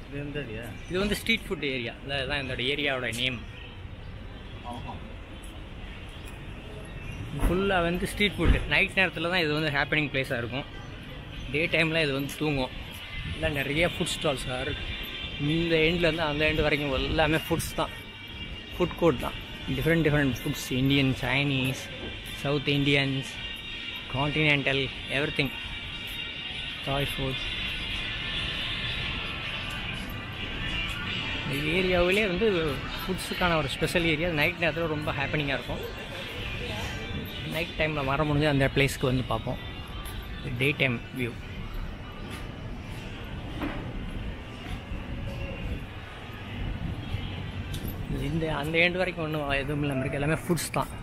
இது எந்த ஏரியா இது வந்து ஸ்ட்ரீட் ஃபுட் ஏரியா அதுதான் இதோட ஏரியாவோட நேம் ஃபுல்லாக வந்து ஸ்ட்ரீட் ஃபுட்டு நைட் நேரத்தில் தான் இது வந்து ஹேப்பனிங் பிளேஸாக இருக்கும் டே டைமில் இது வந்து தூங்கும் இல்லை நிறைய ஃபுட் ஸ்டால்ஸாக இருக்குது இந்த எண்ட்லேருந்து அந்த எண்டு வரைக்கும் எல்லாமே ஃபுட்ஸ் தான் ஃபுட் கோர்ட் தான் different different foods Indian Chinese south Indians continental everything Thai food இந்த ஏரியாவிலே வந்து ஃபுட்ஸுக்கான ஒரு ஸ்பெஷல் ஏரியா நைட் நேரத்தில் ரொம்ப ஹேப்பனிங்காக இருக்கும் நைட் டைமில் வர முடிஞ்சு அந்த பிளேஸ்க்கு வந்து பார்ப்போம் டே டைம் வியூ இந்த அந்த எண்டு வரைக்கும் ஒன்றும் எதுவும் இல்லாமல் இருக்குது எல்லாமே ஃபுட்ஸ் தான்